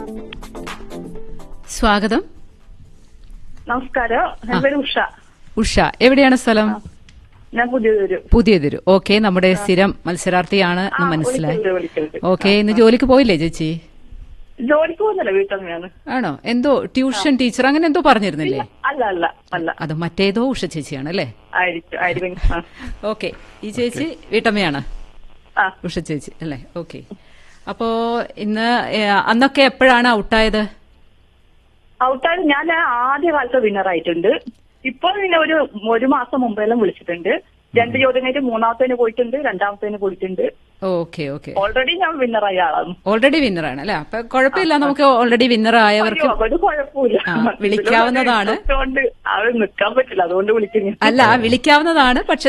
സ്വാഗതം നമസ്കാരം എന്റെ പേര് ഉഷ ഉഷ എവിടെയാണ് സ്ഥലം ഞാൻ പുതിയൊരു പുതിയതൊരു ഓക്കെ നമ്മുടെ സ്ഥിരം മത്സരാർത്ഥിയാണ് എന്ന് മനസ്സിലായി വിളിക്കരുത്, വിളിക്കരുത്. ഓക്കെ ഇന്ന് ജോലിക്ക് പോയില്ലേ ചേച്ചി ജോലിക്ക് പോകുന്നില്ല വീട്ടമ്മയാണ് ആണോ എന്തോ ട്യൂഷൻ ടീച്ചർ അങ്ങനെ എന്തോ പറഞ്ഞിരുന്നില്ലേ അല്ല അല്ല അല്ല അത് മറ്റേതോ ഉഷ ചേച്ചിയാണ് അല്ലേ ആയിരിക്കും ആയിരിക്കും ആ. ഓക്കെ ഈ ചേച്ചി വീട്ടമ്മയാണ് ആ ഉഷ ചേച്ചി അല്ലേ ഓക്കെ അപ്പോ ഇന്ന് ഏ, അന്നൊക്കെ എപ്പോഴാണ് ഔട്ടായത് ഔട്ടായത് ഞാൻ ആദ്യ കാലത്ത് വിന്നർ ആയിട്ടുണ്ട് ഇപ്പോൾ പിന്നെ ഒരു ഒരു മാസം മുമ്പെല്ലാം വിളിച്ചിട്ടുണ്ട് രണ്ട് ചോദ്യം കഴിഞ്ഞ് മൂന്നാമത്തേന് പോയിട്ടുണ്ട് രണ്ടാമത്തേന് പോയിട്ടുണ്ട് ഓക്കെ ഓക്കെ ഓൾറെഡി ഞാൻ വിന്നർ ആയ ആളാണ് ഓൾറെഡി വിന്നറാണ് അല്ലേ അപ്പൊ കുഴപ്പമില്ല നമുക്ക് ഓൾറെഡി വിന്നർ ആയവർക്ക് അയ്യോ, ഒരു കുഴപ്പമില്ല ആ, വിളിക്കാവുന്നതാണ്. അതുകൊണ്ട് അത് നിൽക്കാൻ പറ്റില്ല അതുകൊണ്ട് വിളിക്കുന്നു അല്ല വിളിക്കാവുന്നതാണ് പക്ഷെ